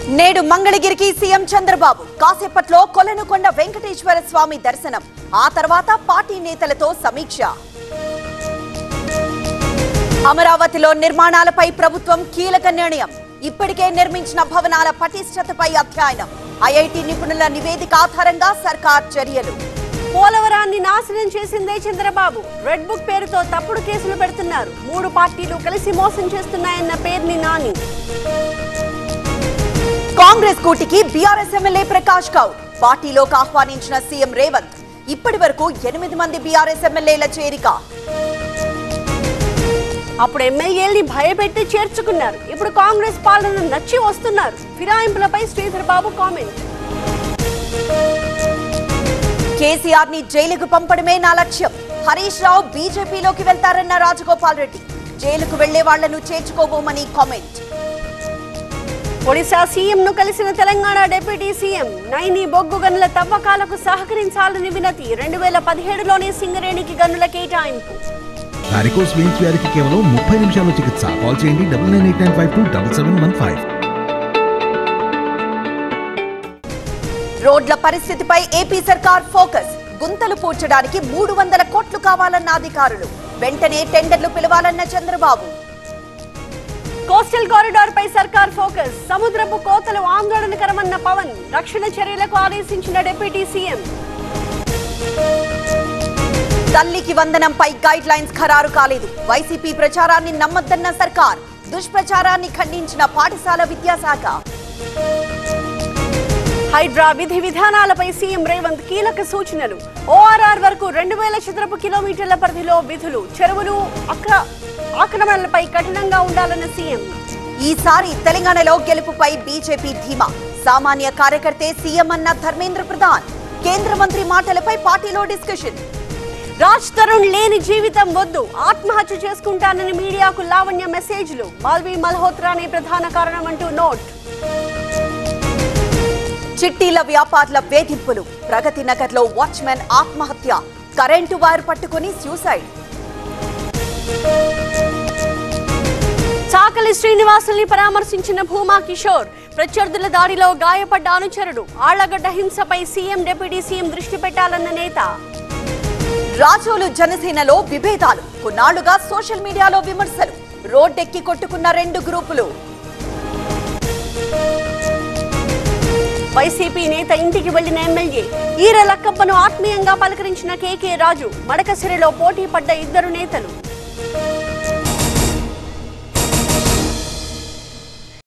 నేడు మంగళగిరికి సీఎం చంద్రబాబు కాసేపట్లో కొలనుకొండ వెంకటేశ్వర స్వామి దర్శనం ఆ తర్వాత పార్టీ నేతలతో సమీక్ష అమరావతిలో నిర్మాణాలపై ప్రభుత్వం కీలక నిర్ణయం ఇప్పటికే నిర్మించిన భవనాల పటిష్టతపై అధ్యయనం ఐఐటి నిపుణుల నివేదిక ఆధారంగా సర్కార్ చర్యలు పోలవరాన్ని నాశనం చేసిందే చంద్రబాబు రెడ్ బుక్ పేరుతో తప్పుడు కేసులు పెడుతున్నారు మూడు పార్టీలు కలిసి మోసం చేస్తున్నాయన్న పేర్ని నాని కాంగ్రెస్ కూటికి బీఆర్ఎస్ ఎమ్మెల్యే ప్రకాష్ గౌడ్ పార్టీలోకి ఆహ్వానించిన సీఎం రేవంత్ ఇప్పటి వరకు ఎనిమిది మంది బీఆర్ఎస్ ఎమ్మెల్యేల చేరిక అప్పుడు ఎమ్మెల్యేల్ని భయపెట్టి చేర్చుకున్నారు ఇప్పుడు కాంగ్రెస్ పాలన నచ్చి వస్తున్నారు ఫిరాయింపులపై శ్రీధర్ బాబు కామెంట్ కేసీఆర్ ని జైలుకు పంపడమే నా లక్ష్యం హరీష్ రావు బీజేపీలోకి వెళ్తారన్న రాజగోపాల్ రెడ్డి జైలుకు వెళ్లే వాళ్లను చేర్చుకోబోమని కామెంట్ ఒడిశా సీఎం ను కలిసిన తెలంగాణ డిప్యూటీ సీఎం నైని బొగ్గు గనుల తవ్వకాలకు సహకరించాలని వినతి రెండు వేల పదిహేడులోనే సింగరేణికి గనుల కేటాయింపు వారికోస్ వెయిన్స్ వ్యాధికి కేవలం ముప్పై నిమిషాల్లో చికిత్స కాల్ చేయండి double nine eight nine five two double seven one five రోడ్ల పరిస్థితిపై ఏపీ సర్కార్ ఫోకస్ గుంతలు పూడ్చడానికి మూడు వందల కోట్లు కావాలన్న అధికారులు వెంటనే టెండర్లు పిలవాలన్న చంద్రబాబు కోస్టల్ కారిడార్ పై సర్కార్ ఫోకస్ సముద్రపు కోతలు ఆందోళనకరమన్న పవన్ రక్షణ చర్యలకు ఆదేశించిన డిప్యూటీ సీఎం తల్లికి వందనంపై గైడ్ లైన్స్ ఖరారు కాలేదు వైసీపీ ప్రచారాన్ని నమ్మద్దన్న సర్కార్ దుష్ప్రచారాన్ని ఖండించిన పాఠశాల విద్యాశాఖ హైడ్రా విధి విధానాలపై సీఎం రేవంత్ కీలక సూచనలు ఓఆర్ఆర్ వరకు రెండు వేల చదరపు కిలోమీటర్ల పరిధిలో విధులు చెరువులు అక్ర ఆక్రమణలపై కఠినంగా ఉండాలన్న సీఎం ఈసారి తెలంగాణలో గెలుపుపై బీజేపీ ధీమా సామాన్య కార్యకర్తే సీఎం అన్న ధర్మేంద్ర ప్రధాన్ కేంద్ర మంత్రి మాటలపై పార్టీలో డిస్కషన్ రాజ్ తరుణ్ లేని జీవితం వద్దు ఆత్మహత్య చేసుకుంటానని మీడియాకు లావణ్య మెసేజ్లు మాల్వీ మల్హోత్రానే ప్రధాన కారణమంటూ నోట్ చిట్టీల వ్యాపారుల వేధింపులు ప్రగతి నగర్లో వాచ్మెన్ ఆత్మహత్య కరెంటు వైర్ పట్టుకుని సూసైడ్ చాకలి శ్రీనివాసుల్ని పరామర్శించిన భూమా కిషోర్ ప్రత్యర్థుల దాడిలో గాయపడ్డ అనుచరుడు ఆళ్లగడ్డ హింసపై సీఎం డిప్యూటీ సీఎం దృష్టి పెట్టాలన్న నేత రాజోలు జనసేనలో విభేదాలు కొన్నాళ్లుగా సోషల్ మీడియాలో విమర్శలు రోడ్డెక్కి కొట్టుకున్న రెండు గ్రూపులు వైసీపీ నేత ఇంటికి వెళ్లిన ఎమ్మెల్యే ఈర లక్కప్పను ఆత్మీయంగా పలకరించిన కేకే రాజు మడకసిరిలో పోటీ పడ్డ ఇద్దరు నేతలు